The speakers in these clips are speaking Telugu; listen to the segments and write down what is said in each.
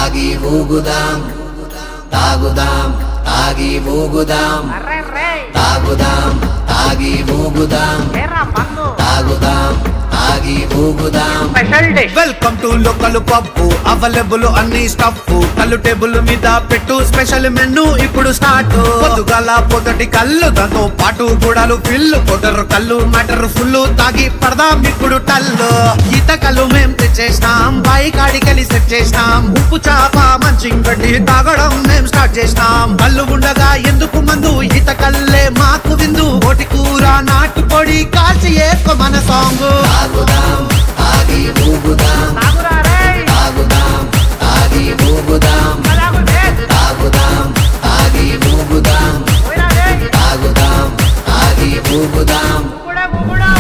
తాగి ఊగుదాం తాగుదాం తాగి ఊగుదాం అర్రే రే తాగుదాం తాగి ఊగుదాం ఏరా మందు తాగుదాం తాగి ఊగుదాం special dish welcome to local పప్పు అవైలబుల్ అన్ని స్టఫ్ కళ్ళు టేబుల్ మీద పెట్టు స్పెషల్ మెనూ ఇప్పుడు స్టార్ట్ పొద్దుగాల పొదటి కళ్ళు దాంతో పాటు గుడాలు ఫిల్లు పొదరు కళ్ళు మటర్ ఫుల్ తాగి పడదాం ఇప్పుడు టల్లు ఈత కళ్ళు మేం తెచ్చేసినాం బాయి కాడికెళ్ళి సెట్ చేసినాం ఉప్పు చాప మంచి గడ్డి తాగడం మేం స్టార్ట్ చేసినాం కళ్ళు ఉండగా ఎందుకు మందు ఈత కల్లే మాకు విందు ఓటి కూర నాటుకోడి కాల్చి ఏకో మన సాంగ్ తాగుదాం తాగి ఊగుదాం తాగురా రే తాగుదాం తాగి ఊగుదాం తాగు రే తాగుదాం తాగి ఊగుదాం పోయిరా రే తాగుదాం తాగి ఊగుదాం ముగ్గుడే ముగ్గుడా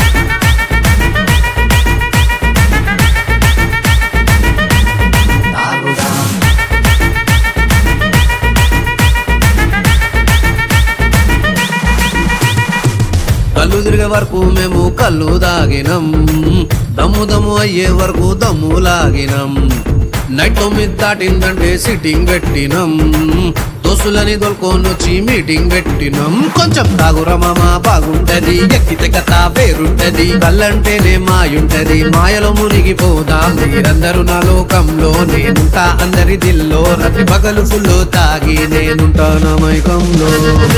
తాగుదాం కళ్ళు తిరిగే వరకు మేము కళ్ళు దాగినం దమ్ము దమ్ము అయ్యే వరకు దమ్ము లాగినం నైట్ తొమ్మిది దాటిందంటే సిట్టింగ్ పెట్టినం దోస్తులని దొల్కొనొచ్చి మీటింగ్ పెట్టినం కొంచెం తాగురా మామ బాగుంటది ఎక్కితే కథ వేరుంటది కళ్ళంటేనే మాయుంటది మాయలో మునిగిపోదాం మీరందరూ నా లోకంలో నేనుంటా అందరి దిల్లో రతి పగలు ఫుల్ తాగి నేనుంటా నా మైకంలో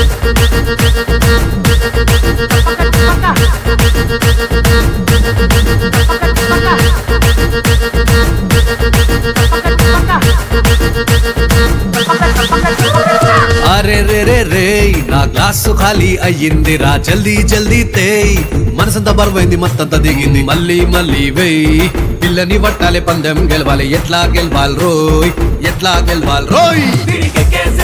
అరే రే రే రే నా గ్లాసు ఖాళీ అయ్యిందిరా జల్దీ జల్దీ తేయ్ మనసంతా బరువైంది మత్తంతా దిగింది మళ్ళీ మళ్ళీ వెయ్యి పిల్లని పట్టాలి పందెం గెలవాలి ఎట్లా గెలవాలి రోయ్ ఎట్లా గెలవాలి రోయ్